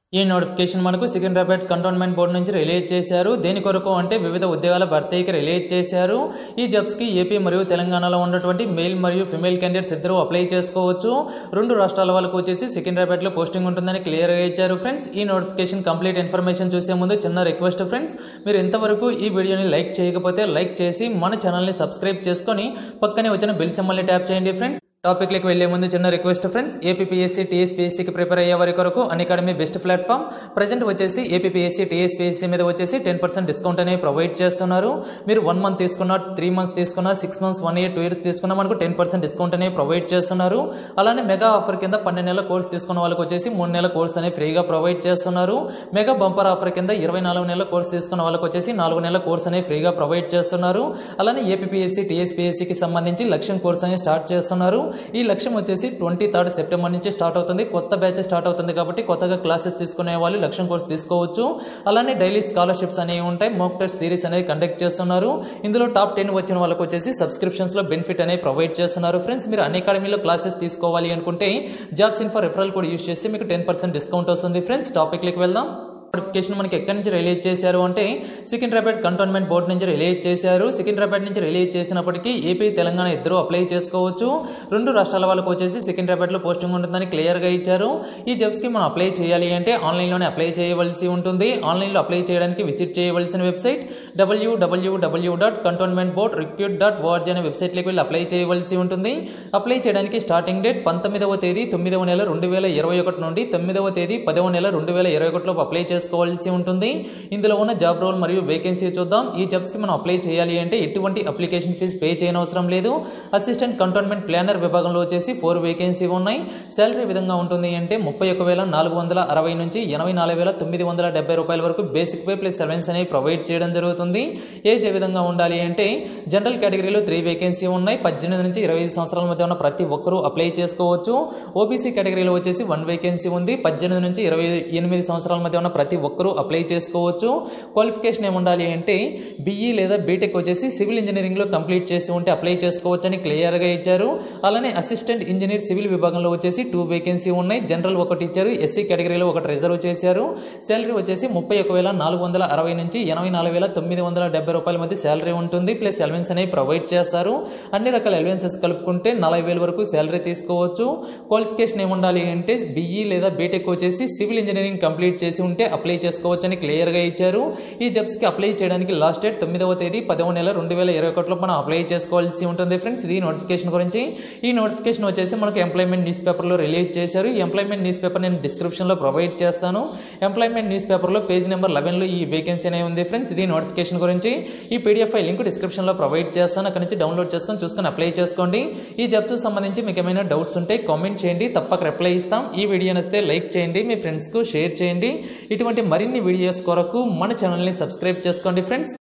ఈ నోటిఫికేషన్ మనకు Secunderabad cantonment board నుంచి రిలీజ్ చేశారు దేని కొరకు అంటే వివిధ ఉద్యోగాల భర్తీకి రిలీజ్ చేశారు ఈ జాబ్స్కి ఏపీ మరియు తెలంగాణలో ఉన్నటువంటి మేల్ మరియు ఫిమేల్ క్యాండిడేట్స్ ఇద్దరు అప్లై చేసుకోవచ్చు రెండు రాష్ట్రాల వాళ్ళకు వచ్చేసి సికింద్రాబాద్లో పోస్టింగ్ ఉంటుందని క్లియర్గా ఇచ్చారు ఫ్రెండ్స్ ఈ నోటిఫికేషన్ కంప్లీట్ ఇన్ఫర్మేషన్ చూసే ముందు చిన్న రిక్వెస్ట్ ఫ్రెండ్స్ మీరు ఇంతవరకు ఈ వీడియోని లైక్ చేయకపోతే లైక్ చేసి మన ఛానల్ని సబ్స్క్రైబ్ చేసుకొని పక్కనే వచ్చిన బెల్ సింబల్ని ట్యాప్ చేయండి ఫ్రెండ్స్ టాపిక్లకు వెళ్లే ముందు చిన్న రిక్వెస్ట్ ఫ్రెండ్స్ ఏపీఎస్సీ టీఎస్పీఎస్సీకి ప్రిపేర్ అయ్యే వారి కొరకు Unacademy best platform present వచ్చేసి ఏపీఎస్సీ టీఎస్పీఎస్సీ మీద వచ్చేసి టెన్ పర్సెంట్ డిస్కౌంట్ అనేవి ప్రొవైడ్ చేస్తున్నారు మీరు వన్ మంత్ తీసుకున్నా త్రీ మంత్స్ తీసుకున్నా six months one year two years తీసుకున్నా మనకు టెన్ పర్సెంట్ డిస్కౌంట్ అనేవి ప్రొవైడ్ చేస్తున్నారు అలానే మెగా ఆఫర్ కింద పన్నెండు నెలల కోర్స్ తీసుకున్న వాళ్ళకి వచ్చేసి మూడు నెలల కోర్స్ అనేవి ఫ్రీగా ప్రొవైడ్ చేస్తున్నారు మెగా బంపర్ ఆఫర్ కింద ఇరవై నాలుగు నెలల కోర్స్ తీసుకున్న వాళ్ళకి వచ్చేసి నాలుగు నెలల కోర్స్ అనేవి ఫ్రీగా ప్రొవైడ్ చేస్తున్నారు అలానే ఏపీఎస్సీ టీఎస్పీఎస్సీకి సంబంధించి లక్ష్యం కోర్స్ అనేది స్టార్ట్ చేస్తున్నారు ఈ లక్ష్యం వచ్చేసి ట్వంటీ థర్డ్ సెప్టెంబర్ నుంచి స్టార్ట్ అవుతుంది కొత్త బ్యాచ్ స్టార్ట్ అవుతుంది కాబట్టి కొత్తగా క్లాసెస్ తీసుకునే వాళ్ళు లక్ష్యం కోర్స్ తీసుకోవచ్చు అలానే డైలీ స్కాలర్షిప్స్ అనేవి ఉంటాయి మోక్ టెస్ట్ సిరీస్ అనేది కండక్ట్ చేస్తున్నారు ఇందులో టాప్ టెన్ వచ్చిన వాళ్ళకి వచ్చేసి సబ్స్క్రిప్షన్స్ లో బెనిఫిట్ అనేది ప్రొవైడ్ చేస్తున్నారు ఫ్రెండ్స్ మీరు అన్ని అకాడమీలో క్లాసెస్ తీసుకోవాలి అనుకుంటే జాబ్స్ ఇన్ఫర్ రిఫరల్ కోడ్ యూస్ చేసి మీకు టెన్ పర్సెంట్ డిస్కౌంట్ వస్తుంది ఫ్రెండ్స్ టాపిక్లకి వెళ్దాం నోటిఫికేషన్ మనకి ఎక్కడి నుంచి రిలీజ్ చేశారు అంటే సికింద్రాబాద్ కంటోన్మెంట్ బోర్డు నుంచి రిలీజ్ చేశారు సికింద్రాబాద్ నుంచి రిలీజ్ చేసినప్పటికీ ఏపీ తెలంగాణ ఇద్దరు అప్లై చేసుకోవచ్చు రెండు రాష్ట్రాల వాళ్ళకు వచ్చేసి సికింద్రాబాద్లో పోస్టింగ్ ఉంటుందని క్లియర్గా ఇచ్చారు ఈ జాబ్స్కి మనం అప్లై చేయాలి అంటే ఆన్లైన్లోనే అప్లై చేయవలసి ఉంటుంది ఆన్లైన్లో అప్లై చేయడానికి విజిట్ చేయవలసిన website W W W dot cantonment board recruit dot O R G అనే వెబ్సైట్లోకి వెళ్ళి అప్లై చేయవలసి ఉంటుంది అప్లై చేయడానికి స్టార్టింగ్ డేట్ పంతొమ్మిదవ తేదీ తొమ్మిదవ నెల రెండు వేల ఇరవై ఒకటి నుండి తొమ్మిదవ తేదీ పదవ నెల రెండు వేల ఇరవై ఒకటిలో అప్లై చేసుకోవాల్సి ఉంటుంది ఇందులో ఉన్న జాబ్ రోల్ మరియు వేకెన్సీ చూద్దాం ఈ జాబ్స్కి మనం అప్లై చేయాలి అంటే ఎటువంటి అప్లికేషన్ ఫీజు పే చేయనవసరం లేదు అసిస్టెంట్ కంటోన్మెంట్ ప్లానర్ విభాగంలో వచ్చేసి ఫోర్ వేకెన్సీ ఉన్నాయి శాలరీ విధంగా ఉంటుంది అంటే ముప్పై ఒక వేల నాలుగు వందల అరవై నుంచి ఎనభై నాలుగు వేల తొమ్మిది వందల డెబ్బై రూపాయల వరకు బేసిక్ పే ప్లస్ సర్వెన్స్ అనేవి ప్రొవైడ్ చేయడం జరుగుతుంది ఏజ్ ఏ విధంగా ఉండాలి అంటే జనరల్ కేటగిరీలో త్రీ వేకెన్సీ ఉన్నాయి పద్దెనిమిది నుంచి ఇరవై ఐదు సంవత్సరాల మధ్య ఉన్న ప్రతి ఒక్కరూ అప్లై చేసుకోవచ్చు ఓబీసీ కేటగిరీలో వచ్చేసి వన్ వేకెన్సీ ఉంది పద్దెనిమిది నుంచి ఇరవై ఎనిమిది సంవత్సరాల మధ్య ఉన్న ప్రతి ఒక్కరూ అప్లై చేసుకోవచ్చు క్వాలిఫికేషన్ ఏముండాలి అంటే బీఈ లేదా బీటెక్ వచ్చేసి సివిల్ ఇంజనీరింగ్లో కంప్లీట్ చేసి ఉంటే అప్లై చేసుకోవచ్చు అని క్లియర్గా ఇచ్చారు అలానే అసిస్టెంట్ ఇంజనీర్ సివిల్ విభాగంలో వచ్చేసి టూ వేకెన్సీ ఉన్నాయి జనరల్ ఒకటి ఇచ్చారు ఎస్సీ కేటగిరీలో ఒకటి రిజర్వ్ చేశారు శాలరీ వచ్చేసి ముప్పై ఒక వేల నాలుగు వందల అరవై నుంచి ఎనభై నాలుగు వేల తొమ్మిది వందల డెబ్బై రూపాయల మధ్య శాలరీ ఉంటుంది ప్లస్ ఎలవెన్స్ అనేవి ప్రొవైడ్ చేస్తారు అన్ని రకాల ఎలవెన్సెస్ కలుపుకుంటే నలభై వేల వరకు శాలరీ తీసుకోవచ్చు క్వాలిఫికేషన్ ఏముండాలి అంటే బీఈ లేదా బీటెక్ వచ్చేసి సివిల్ ఇంజనీరింగ్ కంప్లీట్ చేసి ఉంటే అప్లై చేసుకోవచ్చు అని క్లియర్గా ఇచ్చారు ఈ జాబ్స్కి అప్లై చేయడానికి లాస్ట్ డేట్ తొమ్మిదవ తేదీ పదవ నెల రెండు వేల ఇరవై ఒకటిలో మనం అప్లై చేసుకోవాల్సి ఉంటుంది ఫ్రెండ్స్ ఇది నోటిఫికేషన్ గురించి ఈ నోటిఫికేషన్ వచ్చేసి మనకు ఎంప్లాయ్మెంట్ న్యూస్ పేపర్లో రిలీజ్ చేశారు ఈ ఎంప్లాయ్మెంట్ న్యూస్ పేపర్ నేను డిస్క్రిప్షన్లో ప్రొవైడ్ చేస్తాను ఎంప్లాయ్మెంట్ న్యూస్ పేపర్లో పేజ్ నెంబర్ లెవెన్లో ఈ వేకెన్సీ అనేది ఉంది ఫ్రెండ్స్ ఇది నోటిఫికేషన్ గురించి ఈ పీడిఎఫ్ ఫైల్ లింక్ డిస్క్రిప్షన్లో ప్రొవైడ్ చేస్తాను అక్కడ నుంచి డౌన్లోడ్ చేసుకొని చూసుకొని అప్లై చేసుకోండి ఈ జాబ్స్ సంబంధించి మీకు ఏమైనా డౌట్స్ ఉంటే కామెంట్ చేయండి తప్పక రిప్లై ఇస్తాం ఈ వీడియో నచ్చితే లైక్ చేయండి మీ ఫ్రెండ్స్కు షేర్ చేయండి ఇటువంటి మరిన్ని వీడియోస్ కొరకు మన ఛానల్ని సబ్స్క్రైబ్ చేసుకోండి ఫ్రెండ్స్